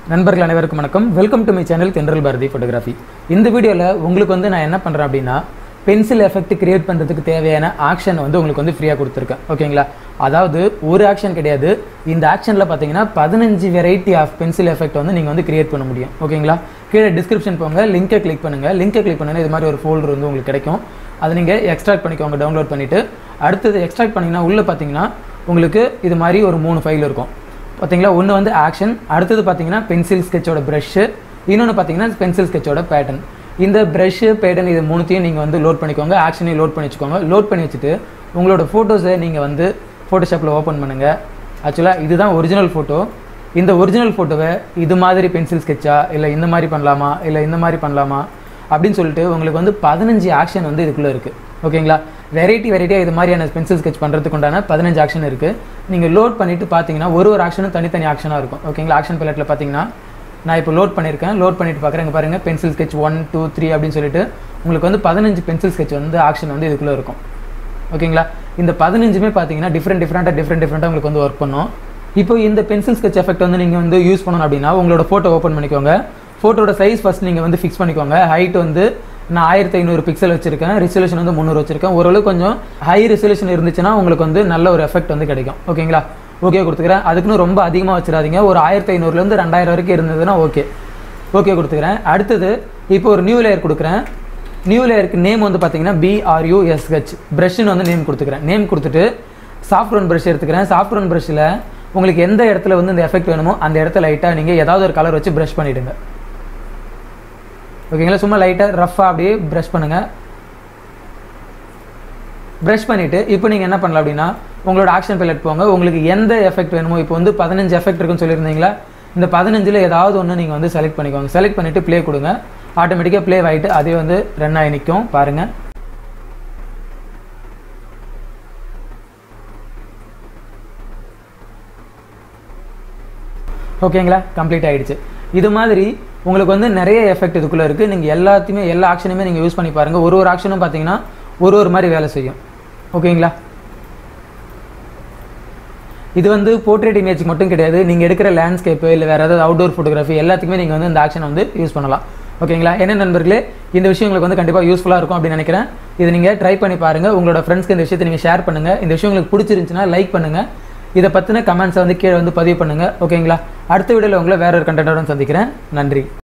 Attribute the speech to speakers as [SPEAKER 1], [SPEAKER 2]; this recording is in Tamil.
[SPEAKER 1] நண்பர்கள் அனைவருக்கும் வணக்கம் வெல்கம் டு மை சேனல் தென்றல் பாரதி ஃபோட்டோகிராஃபி இந்த வீடியோவில் உங்களுக்கு வந்து நான் என்ன பண்ணுறேன் அப்படின்னா பென்சில் எஃபெக்ட் கிரியேட் பண்ணுறதுக்கு தேவையான ஆக்ஷன் வந்து உங்களுக்கு வந்து ஃப்ரீயாக கொடுத்துருக்கேன் ஓகேங்களா அதாவது ஒரு ஆக்ஷன் கிடையாது இந்த ஆக்ஷனில் பார்த்தீங்கன்னா பதினஞ்சு வெரைட்டி ஆஃப் பென்சில் எஃபெக்ட் வந்து நீங்கள் வந்து கிரியேட் பண்ண முடியும் ஓகேங்களா கீழே டிஸ்கிரிப்ஷன் போங்க லிங்கை கிளிக் பண்ணுங்கள் லிங்கை கிளிக் பண்ணுங்கள் இது மாதிரி ஒரு ஃபோல்டர் வந்து உங்களுக்கு கிடைக்கும் அதை நீங்கள் எக்ஸ்ட்ராக்ட் பண்ணிக்கோங்க டவுன்லோட் பண்ணிவிட்டு அடுத்தது எக்ஸ்ட்ராக்ட் பண்ணிங்கன்னா உள்ளே பார்த்தீங்கன்னா உங்களுக்கு இது மாதிரி ஒரு மூணு ஃபைல் இருக்கும் பார்த்தீங்களா ஒன்று வந்து ஆக்ஷன் அடுத்தது பார்த்தீங்கன்னா பென்சில் ஸ்கெட்சோட ப்ரஷ்ஷு இன்னொன்று பார்த்தீங்கன்னா பென்சில் ஸ்கெட்சோட பேட்டர்ன் இந்த ப்ரஷ்ஷு பேட்டர்ன் இது மூணுத்தையும் நீங்கள் வந்து லோட் பண்ணிக்கோங்க ஆக்ஷனையும் லோட் பண்ணி வச்சுக்கோங்க லோட் பண்ணி வச்சுட்டு உங்களோட ஃபோட்டோஸை நீங்கள் வந்து ஃபோட்டோஷாப்பில் ஓப்பன் பண்ணுங்கள் ஆக்சுவலாக இதுதான் ஒரிஜினல் ஃபோட்டோ இந்த ஒரிஜினல் ஃபோட்டோவை இது மாதிரி பென்சில் ஸ்கெட்சா இல்லை இந்த மாதிரி பண்ணலாமா இல்லை இந்த மாதிரி பண்ணலாமா அப்படின்னு சொல்லிட்டு உங்களுக்கு வந்து பதினஞ்சு ஆக்ஷன் வந்து இதுக்குள்ளே இருக்குது ஓகேங்களா வெரைட்டி வெரைட்டியாக இது மாதிரியான பென்சில் ஸ்கெட்ச் பண்ணுறதுக்கு உண்டான பதினஞ்சு ஆக்ஷன் இருக்குது நீங்கள் லோட் பண்ணிவிட்டு பார்த்தீங்கன்னா ஒரு ஒரு ஆக்ஷனும் தனித்தனி ஆக்ஷனாக இருக்கும் ஓகேங்களா ஆக்ஷன் பிளேட்டில் பார்த்தீங்கன்னா நான் இப்போ லோட் பண்ணியிருக்கேன் லோட் பண்ணிட்டு பார்க்குறேன் இங்கே பாருங்கள் pencil sketch one two three அப்படின்னு சொல்லிட்டு உங்களுக்கு வந்து பதினஞ்சு பென்சில் ஸ்கெட்ச் வந்து ஆக்ஷன் வந்து இதுக்குள்ளே இருக்கும் ஓகேங்களா இந்த பதினஞ்சுமே பார்த்தீங்கன்னா டிஃப்ரெண்ட் டிஃப்ரெண்ட்டாக டிஃப்ரெண்ட் டிஃப்ரெண்ட்டாக உங்களுக்கு வந்து ஒர்க் பண்ணும் இப்போ இந்த பென்சில் ஸ்கெட்ச் எஃபெக்ட் வந்து நீங்கள் வந்து யூஸ் பண்ணணும் அப்படின்னா உங்களோட ஃபோட்டோ ஓப்பன் பண்ணிக்கோங்க ஃபோட்டோட சைஸ் ஃபஸ்ட் நீங்கள் வந்து ஃபிக்ஸ் பண்ணிக்கோங்க ஹைட் வந்து நான் ஆயிரத்தி ஐநூறு பிக்சல் வச்சிருக்கேன் ரிசல்யூஷன் வந்து முந்நூறு வச்சிருக்கேன் ஓரளவு கொஞ்சம் ஹை ரிசல்யூஷன் இருந்துச்சுன்னா உங்களுக்கு வந்து நல்ல ஒரு எஃபெக்ட் வந்து கிடைக்கும் ஓகேங்களா ஓகே கொடுத்துக்கிறேன் அதுக்குன்னு ரொம்ப அதிகமாக வச்சிடாதீங்க ஒரு ஆயிரத்தி ஐநூறுலேருந்து ரெண்டாயிரம் வரைக்கும் இருந்ததுன்னா ஓகே ஓகே கொடுத்துக்கிறேன் அடுத்தது இப்போ ஒரு நியூ லேயர் கொடுக்குறேன் நியூ லேயருக்கு நேம் வந்து பார்த்தீங்கன்னா பிஆர்யூஎஸ்ஹெச் ப்ரஷ்னு வந்து நேம் கொடுத்துக்கிறேன் நேம் கொடுத்துட்டு சாஃப்ட்வேர் ப்ரஷ் எடுத்துக்கிறேன் சாஃப்ட்வேர் ப்ரஷ்ஷில் உங்களுக்கு எந்த இடத்துல வந்து இந்த எஃபெக்ட் வேணுமோ அந்த இடத்துல லைட்டாக நீங்கள் ஏதாவது ஒரு கலர் வச்சு ப்ரஷ் பண்ணிவிடுங்க ஓகேங்களா சும்மா லைட்டாக ரஃப்பாக அப்படியே ப்ரஷ் பண்ணுங்கள் ப்ரஷ் பண்ணிவிட்டு இப்போ நீங்கள் என்ன பண்ணலாம் அப்படின்னா உங்களோட ஆக்ஷன் பைலட் போங்க உங்களுக்கு எந்த எஃபெக்ட் வேணுமோ இப்போ வந்து பதினஞ்சு எஃபெக்ட் இருக்குன்னு சொல்லியிருந்தீங்களா இந்த பதினஞ்சில் ஏதாவது ஒன்று நீங்கள் வந்து செலக்ட் பண்ணிக்கோங்க செலக்ட் பண்ணிவிட்டு ப்ளே கொடுங்க ஆட்டோமேட்டிக்காக ப்ளே ஆகிட்டு அதே வந்து ரன் ஆகி நிற்கும் பாருங்கள் ஓகேங்களா கம்ப்ளீட் ஆகிடுச்சு இது மாதிரி உங்களுக்கு வந்து நிறைய எஃபெக்ட் இதுக்குள்ளே இருக்குது நீங்கள் எல்லாத்தையுமே எல்லா ஆக்ஷனுமே நீங்கள் யூஸ் பண்ணி பாருங்கள் ஒரு ஒரு ஆக்ஷனும் பார்த்தீங்கன்னா ஒரு ஒரு மாதிரி வேலை செய்யும் ஓகேங்களா இது வந்து போர்ட்ரேட் இமேஜ் மட்டும் கிடையாது நீங்கள் எடுக்கிற லேண்ட்ஸ்கேப்பு இல்லை வேறு ஏதாவது அவுட்டோர் ஃபோட்டோகிராஃபி எல்லாத்துக்குமே நீங்கள் வந்து இந்த ஆக்ஷனை வந்து யூஸ் பண்ணலாம் ஓகேங்களா என்ன நண்பர்களே இந்த விஷயம் உங்களுக்கு வந்து கண்டிப்பாக யூஸ்ஃபுல்லாக இருக்கும் அப்படின்னு நினைக்கிறேன் இது நீங்கள் ட்ரை பண்ணி பாருங்கள் உங்களோட ஃப்ரெண்ட்ஸ்க்கு இந்த விஷயத்தை நீங்கள் ஷேர் பண்ணுங்கள் இந்த விஷயம் உங்களுக்கு பிடிச்சிருந்துச்சுன்னா லைக் பண்ணுங்கள் இதை பற்றின கமெண்ட்ஸை வந்து கீழே வந்து பதிவு பண்ணுங்கள் ஓகேங்களா அடுத்த வீடியோவில் உங்களை வேற ஒரு கண்டென்ட்டோட சந்திக்கிறேன் நன்றி